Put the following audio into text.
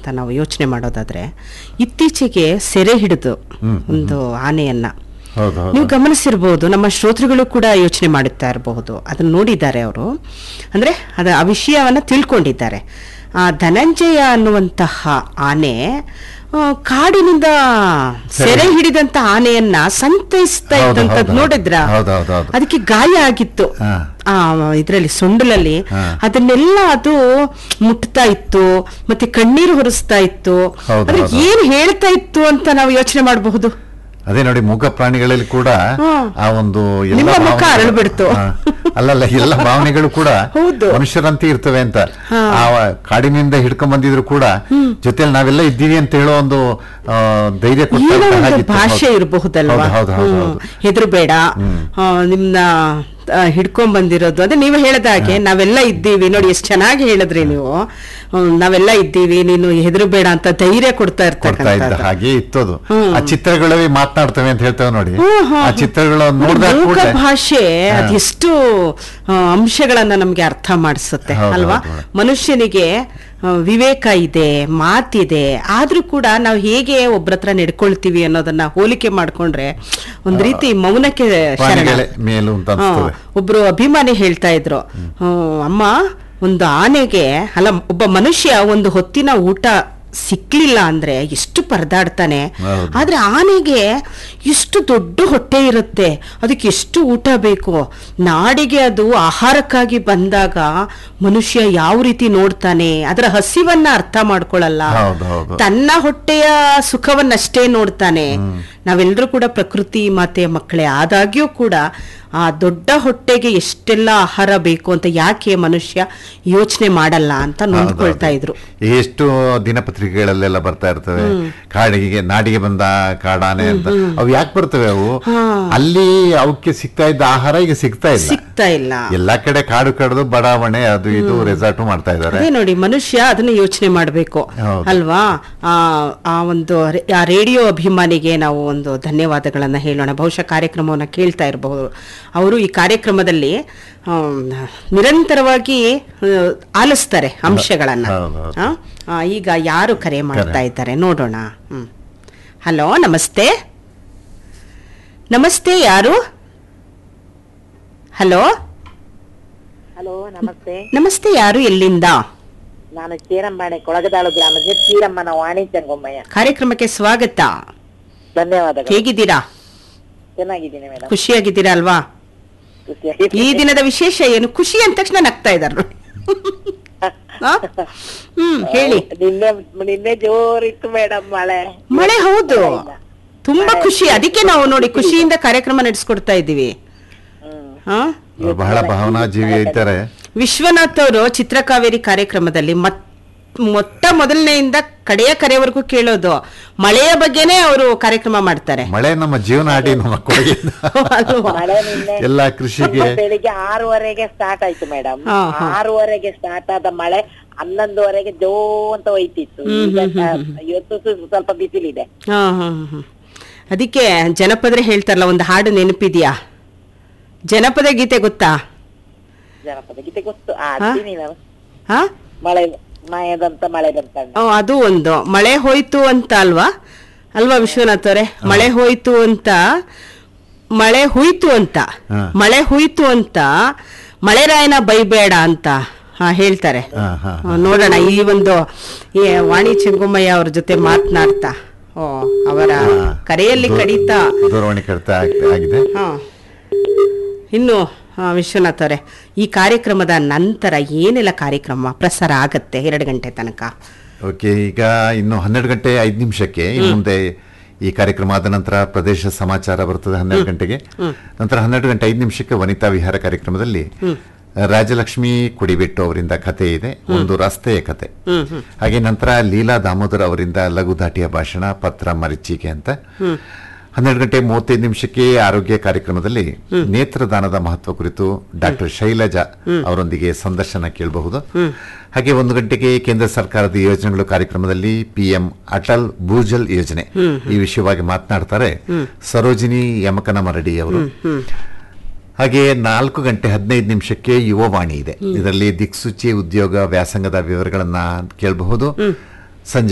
ಅಂತ ನಾವು ಯೋಚನೆ ಮಾಡೋದಾದ್ರೆ ಇತ್ತೀಚೆಗೆ ಸೆರೆ ಹಿಡಿದು ಒಂದು ಆನೆಯನ್ನ ಹೌದು ಹೌದು ನೀವು ಗಮನಿಸಿರ್ಬೋದು ನಮ್ಮ ಶ್ರೋತೃಗಳು ಕೂಡ ಯೋಚನೆ ಮಾಡುತ್ತಾ ಇರಬಹುದು ಅದನ್ನ ನೋಡಿದ್ದಾರೆ ಅವರು ಅಂದ್ರೆ ಅದ ಆ ವಿಷಯವನ್ನ ತಿಳ್ಕೊಂಡಿದ್ದಾರೆ ಆ ಧನಂಜಯ ಅನ್ನುವಂತಹ ಆನೆ ಆ, ಕಾಡಿನಿಂದ ಸೆರೆ ಹಿಡಿದಂತ ಆನೆಯನ್ನ ಸಂತೈಸ್ತಾ ಹೌದು, ಇದ್ದಂಥದ್ದು ಹೌದು, ನೋಡಿದ್ರ ಹೌದು, ಹೌದು, ಹೌದು. ಅದಕ್ಕೆ ಗಾಯ ಆಗಿತ್ತು ಹಾ. ಆ ಇದ್ರಲ್ಲಿ ಸೊಂಡಲಲ್ಲಿ ಹಾ. ಅದನ್ನೆಲ್ಲ ಅದು ಮುಟ್ತಾ ಇತ್ತು ಮತ್ತೆ ಕಣ್ಣೀರು ಹೊರಿಸ್ತಾ ಇತ್ತು ಹೌದು, ಅಂದ್ರೆ ಹೌದು. ಏನ್ ಹೇಳ್ತಾ ಇತ್ತು ಅಂತ ನಾವು ಯೋಚನೆ ಮಾಡಬಹುದು ಅದೇ ನೋಡಿ ಮೂಕ ಪ್ರಾಣಿಗಳಲ್ಲಿ ಕೂಡ ಹ್ಮ್. ಆ ಒಂದು ಎಲ್ಲ ನಿಮ್ಮ ಮುಖ ಭಾವನೆಗಳು- ಅರಳ್ಬಿಡ್ತು. ಹಾ. ಅಲ್ಲಲ್ಲ ಎಲ್ಲ ಭಾವನೆಗಳು ಕೂಡ ಹೌದು. ಮನುಷ್ಯರಂತೆ ಇರ್ತವೆ ಅಂತ ಹಾ. ಆ ಕಾಡಿನಿಂದ ಹಿಡ್ಕೊಂಡ್ ಬಂದಿದ್ರು ಕೂಡ ಜೊತೆಲಿ ನಾವೆಲ್ಲ ಇದ್ದೀವಿ ಅಂತ ಹೇಳೋ ಒಂದು ಆ, ಧೈರ್ಯ ಏನೋ ಕೊಟ್ಟಂತ ಒಂದು ಹಾಗಿತ್ತು. ಭಾಷೆ ಹೌದು. ಇರಬಹುದಲ್ವಾ ಹೌದು ಹೌದು ಹೌದು ಹೌದು. ಹೆದರ್ಬೇಡ ನಿಮ್ನ ಆ, ಹಿಡ್ಕೊಂಡ್ ಬಂದಿರೋದು ಅದೇ ನೀವು ಹೇಳದ ಹಾಗೆ ನಾವೆಲ್ಲ ಇದ್ದೀವಿ ನೋಡಿ ಎಷ್ಟು ಚೆನ್ನಾಗಿ ಹೇಳಿದ್ರಿ ನೀವು ಹ್ಮ್, ನಾವೆಲ್ಲ ಇದ್ದೀವಿ ನೀನು ಹೆದರ್ಬೇಡ ಅಂತ ಧೈರ್ಯ ಕೊಡ್ತಾ ಕೊಡ್ತಾ ಇದ್ದ ಇರ್ತಕ್ಕಂಥದ್ದು ಹಾಗೆ ಇತ್ತದು ಹ್ಮ್. ಆ ಚಿತ್ರಗಳೇ ಮಾತನಾಡ್ತವೆ ಅಂತ ಹೇಳ್ತೇವೆ ನೋಡಿ ಹ್ಮ್, ಹ್ಮ್, ಆ ಹ್ಮ್. ಚಿತ್ರಗಳು ನೋಡಿ, ನೋಡಿದಾಗ ಮೂಕ ಕೂಡ ಭಾಷೆ ಹಾ. ಅದೆಷ್ಟು ಆ, ಅಂಶಗಳನ್ನ ನಮ್ಗೆ ಅರ್ಥ ಮಾಡಿಸುತ್ತೆ ಹೌದು, ಅಲ್ವಾ ಹೌದು, ಹೌದು. ಮನುಷ್ಯನಿಗೆ ಆ, ವಿವೇಕ ಇದೆ ಮಾತಿದೆ ಆದ್ರೂ ಕೂಡ ನಾವು ಹೇಗೆ ಒಬ್ರ ಹತ್ರ ನಡ್ಕೊಳ್ತೀವಿ ಅನ್ನೋದನ್ನ ಹೋಲಿಕೆ ಮಾಡ್ಕೊಂಡ್ರೆ ಒಂದ್ ರೀತಿ ಮೌನಕ್ಕೆ ಶರಣ ಪ್ರಾಣಿಗಳೇ ಮೇಲು ಅಂತ ಹಾ, ಅನ್ಸ್ತದೆ ಒಬ್ರು ಅಭಿಮಾನಿ ಹೇಳ್ತಾ ಇದ್ರು ಹ್ಮ್, ಅಮ್ಮ ಒಂದು ಆನೆಗೆ ಅಲ್ಲ ಒಬ್ಬ ಮನುಷ್ಯ ಒಂದು ಹೊತ್ತಿನ ಊಟ ಸಿಕ್ಲಿಲ್ಲ ಅಂದ್ರೆ ಎಷ್ಟು ಪರದಾಡ್ತಾನೆ ಹೌದು. ಆದ್ರೆ ಆನೆಗೆ ಎಷ್ಟು ದೊಡ್ಡ ಹೊಟ್ಟೆ ಇರುತ್ತೆ ಅದಕ್ಕೆ ಎಷ್ಟು ಊಟ ಬೇಕು ನಾಡಿಗೆ ಅದು ಆಹಾರಕ್ಕಾಗಿ ಬಂದಾಗ ಮನುಷ್ಯ ಯಾವ ರೀತಿ ನೋಡ್ತಾನೆ ಅದರ ಹಸಿವನ್ನ ಅರ್ಥ ಮಾಡ್ಕೊಳ್ಳಲ್ಲ ಹೌದು, ಹೌದು. ತನ್ನ ಹೊಟ್ಟೆಯ ಸುಖವನ್ನಷ್ಟೇ ನೋಡ್ತಾನೆ ನಾವೆಲ್ಲರೂ ಕೂಡ ಪ್ರಕೃತಿ ಮಾತೆಯ ಮಕ್ಕಳೇ ಆದಾಗ್ಯೂ ಕೂಡ ಆ ದೊಡ್ಡ ಹೊಟ್ಟೆಗೆ ಎಷ್ಟೆಲ್ಲ ಆಹಾರ ಬೇಕು ಅಂತ ಯಾಕೆ ಮನುಷ್ಯ ಯೋಚನೆ ಮಾಡಲ್ಲ ಅಂತ ನೊಂದ್ಕೊಳ್ತಾ ಇದ್ರು ಎಷ್ಟು ದಿನಪತ್ರಿಕೆಗಳಲ್ಲೆಲ್ಲ ಬರ್ತಾ ಇರ್ತವೆ ಕಾಡಿಗೆ ನಾಡಿಗೆ ಬಂದ ಕಾಡಾನೆ ಅಂತ ಅವು ಯಾಕೆ ಬರ್ತವೆ ಅವು ಅಲ್ಲಿ ಅವಕ್ಕೆ ಸಿಗ್ತಾ ಇದ್ದ ಆಹಾರ ಈಗ ಸಿಗ್ತಾ ಇಲ್ಲ ಸಿಗ್ತಾ ಇಲ್ಲ ಎಲ್ಲಾ ಕಡೆ ಕಾಡು ಕಡ್ದು ಬಡಾವಣೆ ಅದು ಇದು ರೆಸಾರ್ಟ್ ಮಾಡ್ತಾ ಇದ್ದಾರೆ ಅದೇ ನೋಡಿ ಮನುಷ್ಯ ಅದನ್ನ ಯೋಚನೆ ಮಾಡಬೇಕು ಹೌದು. ಅಲ್ವಾ ಆ ಆ ಒಂದು ರೇ- ಆ ರೇಡಿಯೋ ಅಭಿಮಾನಿಗೆ ನಾವು ಒಂದು ಧನ್ಯವಾದಗಳನ್ನ ಹೇಳೋಣ ಬಹುಶಃ ಕಾರ್ಯಕ್ರಮವನ್ನ ಕೇಳ್ತಾ ಇರಬಹುದು ಅವರು ಈ ಕಾರ್ಯಕ್ರಮದಲ್ಲಿ ಆಮ್, ನಿರಂತರವಾಗಿ ಆ, ಆಲಿಸ್ತಾರೆ ಅಂಶಗಳನ್ನ ಹೌದು, ಹೌದು. ಆ? ಆ, ಈಗ ಯಾರು ಕರೆ ಮಾಡ್ತಾ ಇದ್ದಾರೆ ನೋಡೋಣ ಹ್ಮ್ ಹಲೋ ನಮಸ್ತೆ ನಮಸ್ತೆ ಯಾರು ಹಲೋ ಹಲೋ ನಮಸ್ತೆ ನಮಸ್ತೆ ಯಾರು ಎಲ್ಲಿಂದ ನಾನು ಚೀರಂಬಾಣೆ ಕೊಳಗದಾಳು ಗ್ರಾಮದ ಚೀರಮ್ಮನ ವಾಣಿ ಚಂಗೊಮ್ಮಯ್ಯ ಕಾರ್ಯಕ್ರಮಕ್ಕೆ ಸ್ವಾಗತ ಧನ್ಯವಾದಗಳು ಹೇಗಿದ್ದೀರಾ ಚೆನ್ನಾಗಿದ್ದೀನಿ ಮೇಡಮ್ ಖುಷಿಯಾಗಿದ್ದೀರಾ ಅಲ್ವಾ ಖುಷಿಯಾಗಿ ಈ ದಿನದ ವಿಶೇಷ ಏನು ಖುಷಿ ಅಂದ ತಕ್ಷಣ ನಗ್ತಾ ಇದ್ದಾರೆ ನೋಡಿ ಆ? ಹ್ಮ್ ಹೇಳಿ ನಿನ್ನೆ ನಿನ್ನೆ ಜೋರಿತ್ತು ಮೇಡಮ್ ಮಳೆ ಮಳೆ ಹೌದು ತುಂಬಾ ಖುಷಿ ಅದಕ್ಕೆ ನಾವು ನೋಡಿ ಖುಷಿಯಿಂದ ಕಾರ್ಯಕ್ರಮ ನಡೆಸ್ಕೊಡ್ತಾ ಇದ್ದೀವಿ ಹ್ಮ್ ಆ? ಅವ್ರು ಬಹಳ ಭಾವನಾಜೀವಿ ಇದ್ದಾರೆ ವಿಶ್ವನಾಥ್ ಅವರು ಚಿತ್ರಕಾವೇರಿ ಕಾರ್ಯಕ್ರಮದಲ್ಲಿ ಮತ್ ಮೊಟ್ಟ ಮೊದಲನೆಯಿಂದ ಕಡೆಯ ಕರೆಯವರೆಗೂ ಕೇಳೋದು ಮಳೆಯ ಬಗ್ಗೆನೇ ಅವರು ಕಾರ್ಯಕ್ರಮ ಮಾಡ್ತಾರೆ ಮಳೆ ನಮ್ಮ ಜೀವನ ಆಡಿ ನಮ್ಮ ಕೊಡುಗೆ ಅಲ್ವಾ? ಮಳೆ ನಿನ್ನೆ ಎಲ್ಲ ಕೃಷಿಗೆ ಬೆಳಿಗ್ಗೆ ಆರೂವರೆಗೆ ಸ್ಟಾರ್ಟ್ ಆಯ್ತು ಮೇಡಮ್ ಹಾ, ಹಾ. ಆರೂವರೆಗೆ ಸ್ಟಾರ್ಟ್ ಆದ ಮಳೆ ಹನ್ನೊಂದುವರೆಗೆ ಜೋ ಅಂತ ಹೋಯ್ತಿತ್ತು ಈಗ ಇವತ್ತು ಸು- ಸ್ವಲ್ಪ ಬಿಸಿಲಿದೆ ಹಾ ಹಾ ಹಾ ಅದಕ್ಕೆ ಜನಪದರೆ ಹೇಳ್ತಾರಲ್ಲ ಒಂದು ಹಾಡು ನೆನಪಿದ್ಯಾ ಜನಪದ ಗೀತೆ ಗೊತ್ತಾ ಜನಪದ ಗೀತೆ ಗೊತ್ತು ಆಡ್ತೀನಿ ನಾನು ಹಾ ಮಳೆ ಮಾಯದಂತ ಮಳೆ ಬಂತಣ್ಣ ಓ, ಅದು ಒಂದು ಮಳೆ ಹೋಯ್ತು ಅಂತ ಅಲ್ವಾ ಅಲ್ವಾ ವಿಶ್ವನಾಥ್ ಅವರೇ ಮಳೆ ಹೋಯ್ತು ಅಂತ ಮಳೆ ಹುಯ್ತು ಅಂತ ಹಾ. ಮಳೆ ಹುಯ್ತು ಅಂತ ಮಳೆರಾಯನ ಬೈಬೇಡ ಅಂತ ಹಾ ಹೇಳ್ತಾರೆ ಹಾ, ಹಾ, ಆ, ನೋಡೋಣ ಈ ಒಂದು ಈ ವಾಣಿ ಚೆಂಗುಮ್ಮಯ್ಯ ಅವ್ರ ಜೊತೆ ಮಾತನಾಡ್ತಾ ಓ ಅವರ ಕರೆಯಲ್ಲಿ ಕಡಿತಾ ದೂರವಾಣಿ ಕಡಿತ ಆಗಿದೆ ಹಾ ಇನ್ನು ಆ, ವಿಶ್ವನಾಥ್ ಅವರೇ ಈ ಕಾರ್ಯಕ್ರಮದ ನಂತರ ಏನೆಲ್ಲ ಕಾರ್ಯಕ್ರಮ ಪ್ರಸಾರ ಆಗತ್ತೆ ಎರಡು ಗಂಟೆ ತನಕ ಓಕೆ ಈಗ ಇನ್ನು ಹನ್ನೆರಡು ಗಂಟೆ ಐದು ನಿಮಿಷಕ್ಕೆ ಇನ್ನು ಮುಂದೆ ಈ ಕಾರ್ಯಕ್ರಮ ಆದ ನಂತರ ಪ್ರದೇಶ ಸಮಾಚಾರ ಬರ್ತದೆ ಹನ್ನೆರಡು ಗಂಟೆಗೆ ನಂತರ ಹನ್ನೆರಡು ಗಂಟೆ ಐದು ನಿಮಿಷಕ್ಕೆ ವನಿತಾ ವಿಹಾರ ಕಾರ್ಯಕ್ರಮದಲ್ಲಿ ರಾಜಲಕ್ಷ್ಮಿ ಕುಡಿಬಿಟ್ಟು ಅವರಿಂದ ಕತೆ ಇದೆ ಒಂದು ರಸ್ತೆಯ ಕತೆ ಹಾಗೆ ನಂತರ ಲೀಲಾ ದಾಮೋದರ್ ಅವರಿಂದ ಲಘು ದಾಟಿಯ ಭಾಷಣ ಪತ್ರ ಮರಿಚಿಕೆ ಅಂತ ಹನ್ನೆರಡು ಗಂಟೆ ಮೂವತ್ತೈದು ನಿಮಿಷಕ್ಕೆ ಆರೋಗ್ಯ ಕಾರ್ಯಕ್ರಮದಲ್ಲಿ ನೇತ್ರದಾನದ ಮಹತ್ವ ಕುರಿತು ಡಾಕ್ಟರ್ ಶೈಲಜಾ ಅವರೊಂದಿಗೆ ಸಂದರ್ಶನ ಕೇಳಬಹುದು ಹಾಗೆ ಒಂದು ಗಂಟೆಗೆ ಕೇಂದ್ರ ಸರ್ಕಾರದ ಯೋಜನೆಗಳು ಕಾರ್ಯಕ್ರಮದಲ್ಲಿ ಪಿಎಂ ಅಟಲ್ ಭೂಜಲ್ ಯೋಜನೆ ಈ ವಿಷಯವಾಗಿ ಮಾತನಾಡ್ತಾರೆ ಸರೋಜಿನಿ ಯಮಕನ ಮರಡಿ ಅವರು ಹಾಗೆ ನಾಲ್ಕು ಗಂಟೆ ಹದಿನೈದು ನಿಮಿಷಕ್ಕೆ ಯುವವಾಣಿ ಇದೆ ಇದರಲ್ಲಿ ದಿಕ್ಸೂಚಿ ಉದ್ಯೋಗ ವ್ಯಾಸಂಗದ ವಿವರಗಳನ್ನ ಕೇಳಬಹುದು ಸಂಜೆ